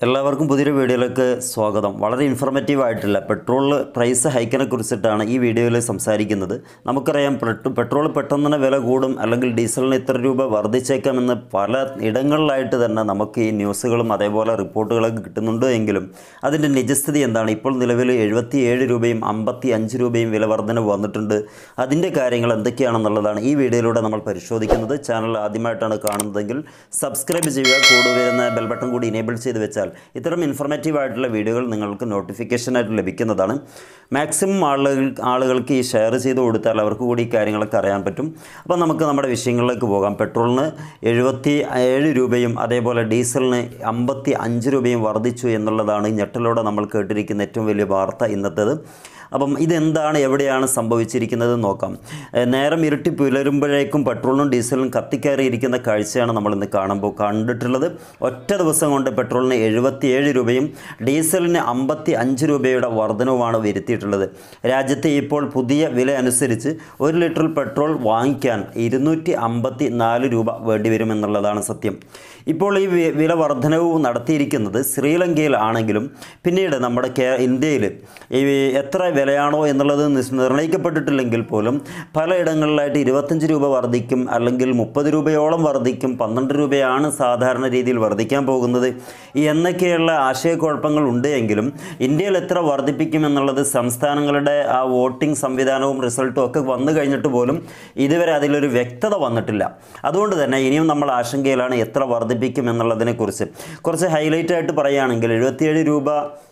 എല്ലാവർക്കും പുതിയൊരു വീഡിയോയിലേക്ക് സ്വാഗതം വളരെ ഇൻഫർമേറ്റീവ് ആയിട്ടുള്ള പെട്രോൾ പ്രൈസ് ഹൈക്കിനെ കുറിച്ചിട്ടാണ് ഈ വീഡിയോയിൽ സംസാരിക്കുന്നത് നമുക്കറിയാം പെട്രോ- പെട്രോൾ പെട്ടെന്ന് തന്നെ വില കൂടും അല്ലെങ്കിൽ ഡീസലിന് ഇത്ര രൂപ വർദ്ധിച്ചേക്കാമെന്ന് പല ഇടങ്ങളിലായിട്ട് തന്നെ നമുക്ക് ഈ ന്യൂസുകളും അതേപോലെ റിപ്പോർട്ടുകളൊക്കെ കിട്ടുന്നുണ്ട് എങ്കിലും അതിൻ്റെ നിജസ്ഥിതി എന്താണ് ഇപ്പോൾ നിലവിൽ എഴുപത്തിയേഴ് രൂപയും അമ്പത്തി അഞ്ച് രൂപയും വില വർധന വന്നിട്ടുണ്ട് അതിൻ്റെ കാര്യങ്ങൾ എന്തൊക്കെയാണെന്നുള്ളതാണ് ഈ വീഡിയോയിലൂടെ നമ്മൾ പരിശോധിക്കുന്നത് ചാനൽ ആദ്യമായിട്ടാണ് കാണുന്നതെങ്കിൽ സബ്സ്ക്രൈബ് ചെയ്യുക കൂടെ വരുന്ന ബെൽ ബട്ടൺ കൂടി ഇനേബിൾ ചെയ്ത് വെച്ചാൽ ഇത്തരം ഇൻഫർമേറ്റീവ് ആയിട്ടുള്ള വീഡിയോകൾ നിങ്ങൾക്ക് നോട്ടിഫിക്കേഷനായിട്ട് ലഭിക്കുന്നതാണ് മാക്സിമം ആളുകൾ ആളുകൾക്ക് ഈ ഷെയർ ചെയ്ത് കൊടുത്താൽ അവർക്ക് കൂടി ഈ കാര്യങ്ങളൊക്കെ അറിയാൻ പറ്റും അപ്പോൾ നമുക്ക് നമ്മുടെ വിഷയങ്ങളിലേക്ക് പോകാം പെട്രോളിന് എഴുപത്തി ഏഴ് രൂപയും അതേപോലെ ഡീസലിന് അമ്പത്തി അഞ്ച് രൂപയും വർദ്ധിച്ചു എന്നുള്ളതാണ് ഞെട്ടലോടെ നമ്മൾ കേട്ടിരിക്കുന്ന ഏറ്റവും വലിയ വാർത്ത ഇന്നത്തേത് അപ്പം ഇതെന്താണ് എവിടെയാണ് സംഭവിച്ചിരിക്കുന്നത് എന്ന് നോക്കാം ഏഹ് നേരം ഇരുട്ടി പുലരുമ്പോഴേക്കും പെട്രോളിനും ഡീസലിനും കത്തിക്കയറിയിരിക്കുന്ന കാഴ്ചയാണ് നമ്മൾ ഇന്ന് കാണുമ്പോൾ കണ്ടിട്ടുള്ളത് ഒറ്റ ദിവസം കൊണ്ട് പെട്രോളിന് എഴുപത്തിയേഴ് രൂപയും ഡീസലിന് അമ്പത്തി അഞ്ച് രൂപയുടെ വർധനവുമാണ് വരുത്തിയിട്ടുള്ളത് രാജ്യത്തെ ഇപ്പോൾ പുതിയ വില അനുസരിച്ച് ഒരു ലിറ്റർ പെട്രോൾ വാങ്ങിക്കാൻ ഇരുന്നൂറ്റി അമ്പത്തി നാല് രൂപ വേണ്ടിവരുമെന്നുള്ളതാണ് സത്യം ഇപ്പോൾ ഈ വി- വില വർധനവ് നടത്തിയിരിക്കുന്നത് ശ്രീലങ്കയിൽ ആണെങ്കിലും പിന്നീട് നമ്മുടെ കേ ഇന്ത്യയിൽ ഈ എത്ര വിലയാണോ എന്നുള്ളത് നിസ്- നിർണ്ണയിക്കപ്പെട്ടിട്ടില്ലെങ്കിൽ പോലും പലയിടങ്ങളിലായിട്ട് ഇരുപത്തഞ്ച് രൂപ വർദ്ധിക്കും അല്ലെങ്കിൽ മുപ്പത് രൂപയോളം വർദ്ധിക്കും പന്ത്രണ്ട് രൂപയാണ് സാധാരണ രീതിയിൽ വർദ്ധിക്കാൻ പോകുന്നത് ഈ എന്നൊക്കെയുള്ള ആശയക്കുഴപ്പങ്ങൾ ഉണ്ട് എങ്കിലും ഇന്ത്യയിൽ എത്ര വർദ്ധിപ്പിക്കും എന്നുള്ളത് സംസ്ഥാനങ്ങളുടെ ആ വോട്ടിംഗ് സംവിധാനവും റിസൾട്ടും ഒക്കെ വന്നു കഴിഞ്ഞിട്ട് പോലും ഇതുവരെ അതിലൊരു വ്യക്തത വന്നിട്ടില്ല അതുകൊണ്ട് തന്നെ ഇനിയും നമ്മൾ ആശങ്കയിലാണ് എത്ര വർദ്ധിപ്പിക്കും എന്നുള്ളതിനെക്കുറിച്ച് കുറച്ച് ഹൈലൈറ്റ് ആയിട്ട് പറയുകയാണെങ്കിൽ എഴുപത്തിയേഴ് രൂപ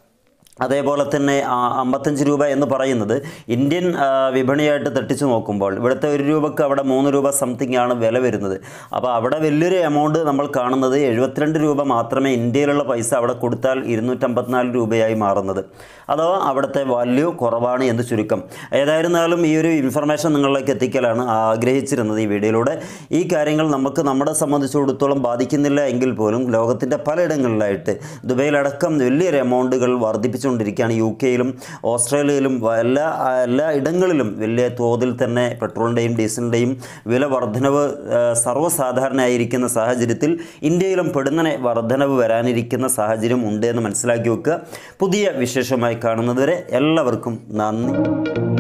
അതേപോലെ തന്നെ ആ, അമ്പത്തഞ്ച് രൂപ എന്ന് പറയുന്നത് ഇന്ത്യൻ ആ, വിപണിയായിട്ട് തട്ടിച്ചു നോക്കുമ്പോൾ ഇവിടുത്തെ ഒരു രൂപക്ക് അവിടെ മൂന്ന് രൂപ സംതിങ് ആണ് വില വരുന്നത് അപ്പോൾ അവിടെ വലിയൊരു എമൗണ്ട് നമ്മൾ കാണുന്നത് എഴുപത്തിരണ്ട് രൂപ മാത്രമേ ഇന്ത്യയിലുള്ള പൈസ അവിടെ കൊടുത്താൽ ഇരുന്നൂറ്റമ്പത്തിനാല് രൂപയായി മാറുന്നത് അഥവാ അവിടുത്തെ വാല്യൂ കുറവാണ് എന്ന് ചുരുക്കം ഏതായിരുന്നാലും ഈ ഒരു ഇൻഫർമേഷൻ നിങ്ങളിലേക്ക് എത്തിക്കലാണ് ആഗ്രഹിച്ചിരുന്നത് ഈ വീഡിയോയിലൂടെ ഈ കാര്യങ്ങൾ നമുക്ക് നമ്മളെ സംബന്ധിച്ചിടത്തോളം ബാധിക്കുന്നില്ല എങ്കിൽ പോലും ലോകത്തിൻ്റെ പലയിടങ്ങളിലായിട്ട് ദുബൈയിലടക്കം വലിയൊരു എമൗണ്ടുകൾ വർദ്ധിപ്പിച്ചുകൊണ്ടിരിക്കുകയാണ് യു കെയിലും ഓസ്ട്രേലിയയിലും വ- എല്ലാ എല്ലാ ഇടങ്ങളിലും വലിയ തോതിൽ തന്നെ പെട്രോളിൻ്റെയും ഡീസലിൻ്റെയും വില വർധനവ് ആ, സർവ്വസാധാരണയായിരിക്കുന്ന സാഹചര്യത്തിൽ ഇന്ത്യയിലും പെടുന്നനെ വർധനവ് വരാനിരിക്കുന്ന സാഹചര്യം ഉണ്ട് എന്ന് മനസ്സിലാക്കി വെക്കുക പുതിയ വിശേഷമായി കാണുന്നതുവരെ എല്ലാവർക്കും നന്ദി